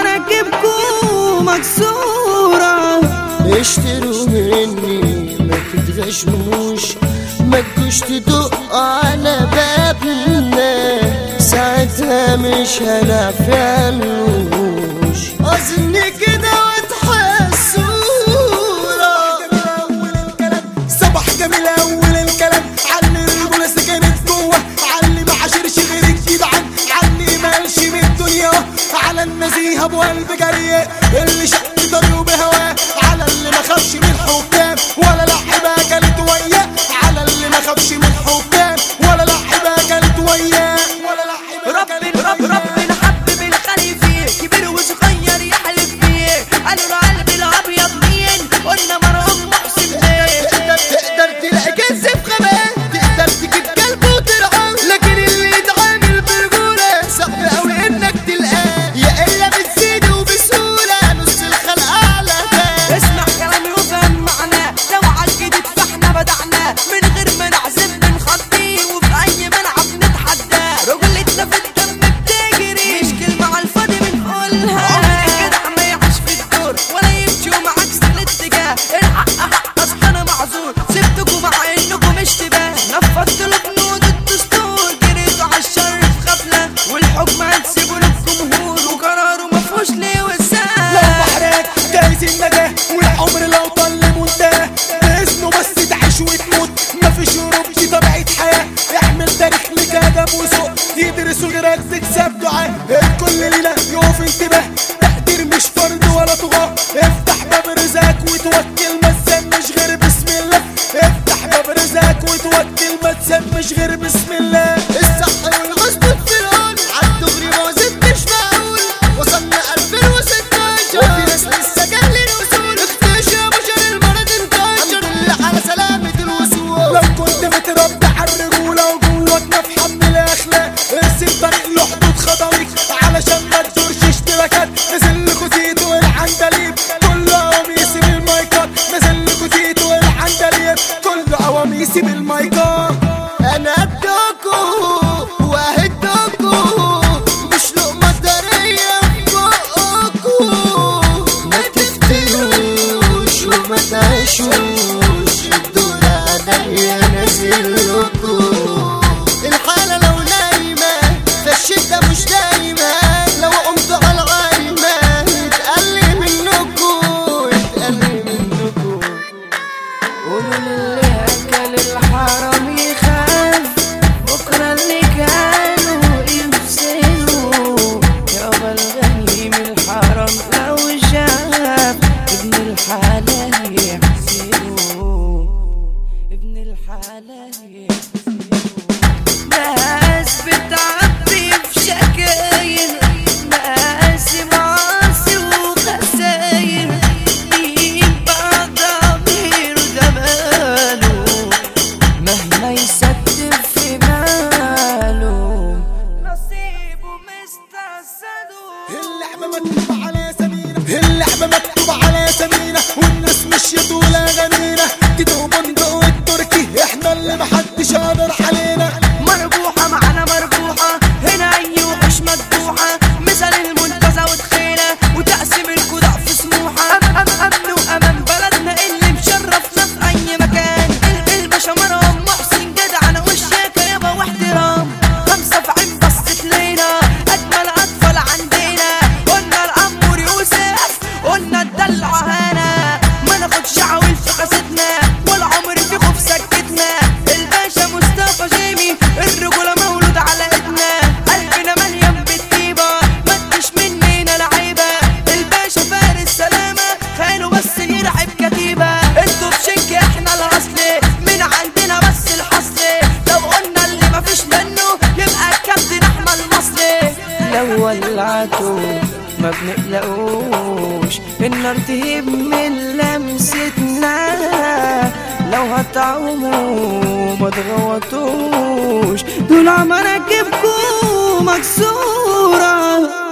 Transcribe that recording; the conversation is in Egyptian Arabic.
مراكبكم مكسورة اشتروا مني ما تتغشموش ما تجوش تدق على بابنا ساعتها مش هنعفلوش اظن كده وتحسورة صباح جميل اول الكلام علي الرجوله سكنت جوه علي ما عاشرش غير الجدعان علي مالش من الدنيا على النزيه ابو قلب جريء اللي شق طريقه بهواه على اللي ما خافش من الحكام ولا لعبه كانت وياه على اللي ما خافش من الحكام ولا لعبه كانت وياه ولا لعبه رب كانت رب وياه. ربنا حبب الخلي فيه كبير وصغير يحلف فيه قالوا له قلب الابيض مين قلنا مرقوم محسن ليه تقدر تقدر تلاقي كنز في غابات تقدر تجيب كلب وترعاه لكن اللي يتعامل برجولة صعب قوي انك تلقاه يا الا بتزيد وبسهولة نص الخلق اعلى تاه اسمع كلامي وفهم معناه لو عالجديد فاحنا بدعنا من غير ما نعزف بنخطيه وفي اي ملعب نتحداه رجولتنا في الدم بتجري مش كلمة على الفاضي بنقولها عمر الجدع ما يعيش في الدور ولا يمشي ومعاكس الاتجاه الحق حق اصل انا معذور سبتكم مع انكم اشتباه نفضت له بنود الدستور جريتوا على الشر في غفلة والحكم هتسيبوا للجمهور وقراره مفهوش ليه لو وسام بحرك جايز النجاة والعمر لو طل منتهى باسمه بس تعيش وتموت مفيش هروب دي طبيعة حياة اعمل تاريخ لك ادب وسوق يدرسوا غيرك تكسب دعاء الكل ليلة يقف انتباه تقدير مش فرد ولا طغاة افتح باب رزقك وتوكل ما تسمش غير بسم الله افتح باب رزقك وتوكل ما تسمش غير بسم الله الصح والغصب في العون عالدغري ما زدتش معقول وصلنا 2016 وفي ناس لسه جاهل الوصول اكتشف بشر المرض انتشر الحمد لله على سلامة الوصول لو كنت متربي على الرجولة وجواك نفحة من الأخلاق ارسم طريق له حدود خطويك علشان ما تزورش اشتراكات نزل لكوا زيت والعندليب كله قواميسي بالمايكات نزل لكوا زيت والعندليب كله قواميسي بالمايكات انا ادوكو واهدوكو مش لقمة طرية فوقكو ما تفتروش وما تعيشوش الدور عليا نازل لكو الحالة لو نايمة فالشدة مش دايمة لو قمت على الغايمة يتقل منكو يتقل منكو قولوا للي أكل الحرام يخاف بكرة اللي كانوا يفسدوا يابا الغني من الحرام لو شاف ابن الحلال يحسدوا ابن الحلال يحسدوا ناس بتعدي في شكاير ناس معاصي وخساير مين بعد ضمير زمانه مهما يستف في ماله نصيبه مستسده اللعبة مكتوبة على سمينة اللعبة مكتوبة على سمينة والناس مشيت طول أغانينا تدو بندق والتركي احنا اللي محدش قادر علينا مربوحة معانا مربوحة هنا أي وحوش مذبوحة مثل المنتزه وتخينة وتقسيم الكوع في سموحة أم أم أمن وأمان بلدنا اللي مشرفنا في أي مكان ال- الباشا مروان محسن جدع أنا والشيكة يابا واحترام خمسة في عين بصت لينا أجمل أطفال عندنا قلنا الأمور يوسف قلنا الدلع هنا ما ناخدش عويل في قصتنا والعمر في خوف سكتنا الباشا مصطفى جيمي الرجولة مولود على ايدنا قلبنا مليان بالطيبة ما تجيش مننا لعيبة الباشا فارس سلامة خاينه بس يرعب كتيبة انتوا في شك احنا الاصل من عندنا بس الحصل لو قلنا اللي مفيش منه يبقى الكابتن احمد المصري لو ولعته ما بنقلقوش النار تهب من لمستنا لو هتعوموا ما تغوطوش دول مراكبكم مكسورة